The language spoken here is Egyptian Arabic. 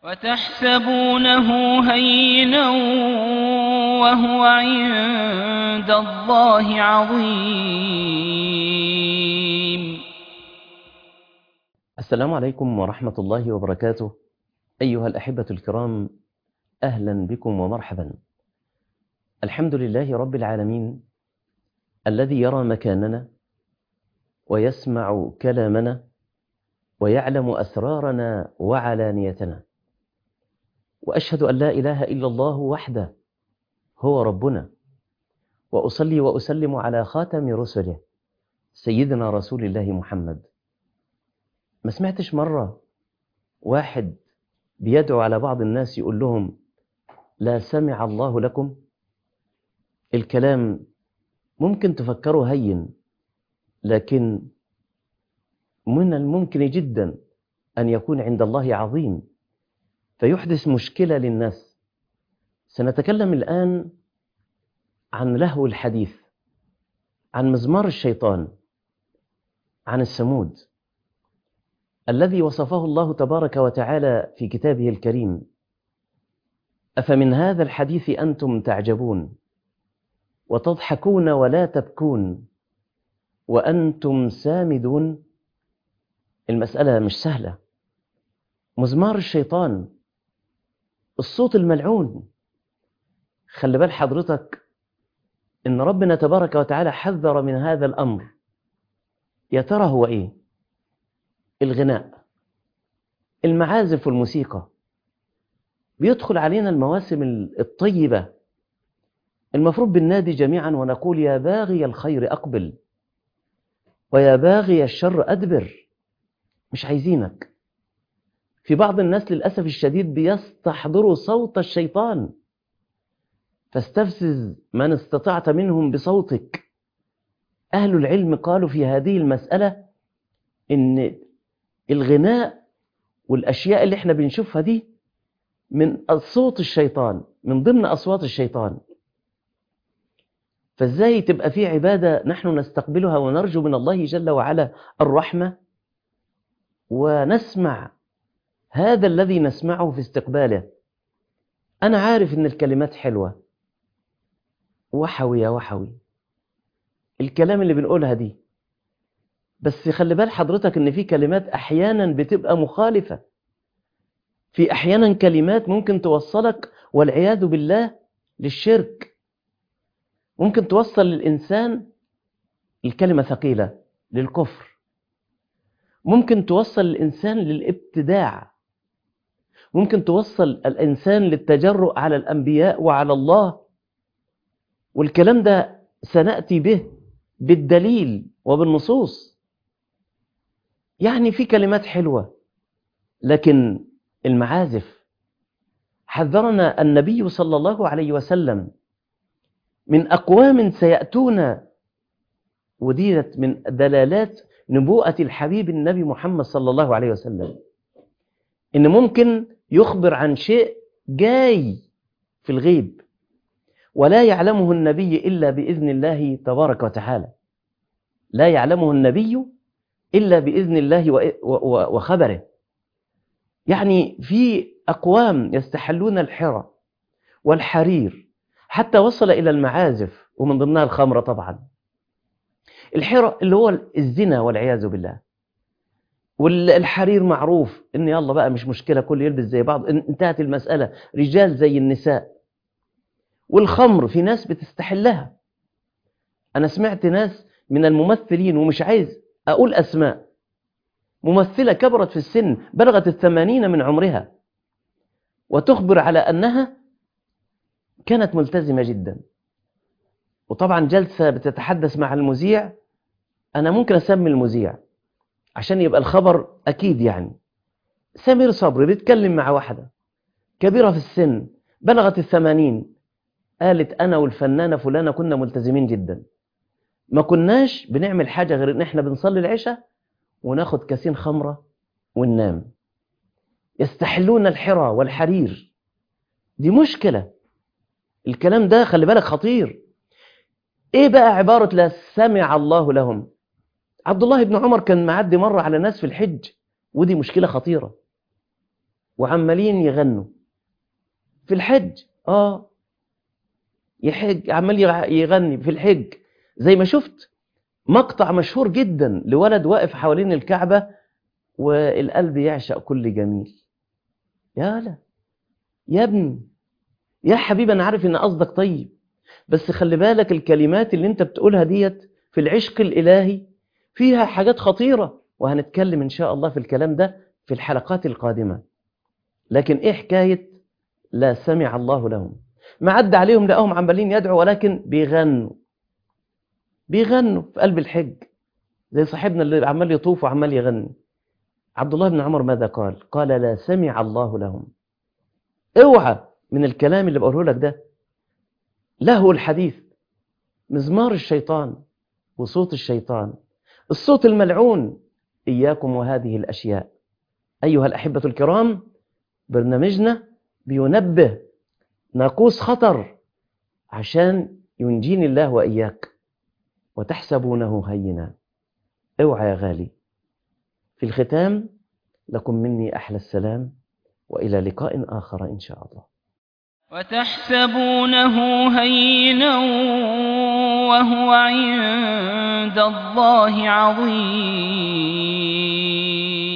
وتحسبونه هينا وهو عند الله عظيم السلام عليكم ورحمة الله وبركاته أيها الأحبة الكرام أهلا بكم ومرحبا الحمد لله رب العالمين الذي يرى مكاننا ويسمع كلامنا ويعلم أسرارنا وعلانيتنا وأشهد أن لا إله إلا الله وحده هو ربنا وأصلي وأسلم على خاتم رسله سيدنا رسول الله محمد ما سمعتش مرة واحد بيدعو على بعض الناس يقول لهم لا سمع الله لكم الكلام ممكن تفكروا هين لكن من الممكن جدا أن يكون عند الله عظيم فيحدث مشكلة للناس سنتكلم الآن عن لهو الحديث عن مزمار الشيطان عن السمود الذي وصفه الله تبارك وتعالى في كتابه الكريم أفمن هذا الحديث أنتم تعجبون وتضحكون ولا تبكون وأنتم سامدون المسألة مش سهلة مزمار الشيطان الصوت الملعون خلي بال حضرتك إن ربنا تبارك وتعالى حذر من هذا الأمر يا ترى هو إيه الغناء المعازف والموسيقى بيدخل علينا المواسم الطيبة المفروض بالنادي جميعا ونقول يا باغي الخير أقبل ويا باغي الشر أدبر مش عايزينك في بعض الناس للأسف الشديد بيستحضروا صوت الشيطان فاستفزز من استطعت منهم بصوتك أهل العلم قالوا في هذه المسألة إن الغناء والأشياء اللي احنا بنشوفها دي من صوت الشيطان من ضمن أصوات الشيطان فازاي تبقى في عبادة نحن نستقبلها ونرجو من الله جل وعلا الرحمة ونسمع هذا الذي نسمعه في استقباله أنا عارف إن الكلمات حلوة وحوي يا وحوي الكلام اللي بنقولها دي بس خلي بال حضرتك إن في كلمات أحيانا بتبقى مخالفة في أحيانا كلمات ممكن توصلك والعياذ بالله للشرك ممكن توصل للإنسان الكلمة ثقيلة للكفر ممكن توصل الإنسان للابتداع ممكن توصل الإنسان للتجرؤ على الأنبياء وعلى الله والكلام ده سنأتي به بالدليل وبالنصوص يعني في كلمات حلوة لكن المعازف حذرنا النبي صلى الله عليه وسلم من أقوام سيأتون وديت من دلالات نبوءة الحبيب النبي محمد صلى الله عليه وسلم إن ممكن يخبر عن شيء جاي في الغيب ولا يعلمه النبي إلا بإذن الله تبارك وتعالى لا يعلمه النبي إلا بإذن الله وخبره يعني في أقوام يستحلون الحرى والحرير حتى وصل إلى المعازف ومن ضمنها الخمرة طبعا الحرى اللي هو الزنا والعياذ بالله والحرير معروف ان يلا بقى مش مشكلة كل يلبس زي بعض انتهت المسألة رجال زي النساء والخمر في ناس بتستحلها انا سمعت ناس من الممثلين ومش عايز اقول اسماء ممثلة كبرت في السن بلغت الثمانين من عمرها وتخبر على انها كانت ملتزمة جدا وطبعا جلسة بتتحدث مع المذيع أنا ممكن أسمي المذيع عشان يبقى الخبر أكيد يعني سمير صبري بيتكلم مع واحدة كبيرة في السن بلغت الثمانين قالت أنا والفنانة فلانة كنا ملتزمين جدا ما كناش بنعمل حاجة غير إن إحنا بنصلي العشاء وناخد كاسين خمرة وننام يستحلون الحرى والحرير دي مشكلة الكلام ده خلي بالك خطير ايه بقى عبارة لا سمع الله لهم عبد الله بن عمر كان معدي مرة على ناس في الحج ودي مشكلة خطيرة وعمالين يغنوا في الحج اه يحج عمال يغ- يغني في الحج زي ما شفت مقطع مشهور جدا لولد واقف حوالين الكعبة والقلب يعشق كل جميل يا لا يا ابني يا حبيبي انا عارف ان قصدك طيب بس خلي بالك الكلمات اللي انت بتقولها ديت في العشق الالهي فيها حاجات خطيرة وهنتكلم ان شاء الله في الكلام ده في الحلقات القادمة لكن ايه حكاية لا سمع الله لهم ما عدى عليهم لقاهم عمالين يدعوا ولكن بيغنوا بيغنوا في قلب الحج زي صاحبنا اللي عمال يطوف وعمال يغني عبد الله بن عمر ماذا قال قال لا سمع الله لهم اوعى من الكلام اللي بقوله لك ده لهو الحديث مزمار الشيطان وصوت الشيطان الصوت الملعون إياكم وهذه الأشياء أيها الأحبة الكرام برنامجنا بينبه ناقوس خطر عشان ينجيني الله وإياك وتحسبونه هينا اوعى يا غالي في الختام لكم مني أحلى السلام وإلى لقاء آخر إن شاء الله وتحسبونه هينا وهو عند الله عظيم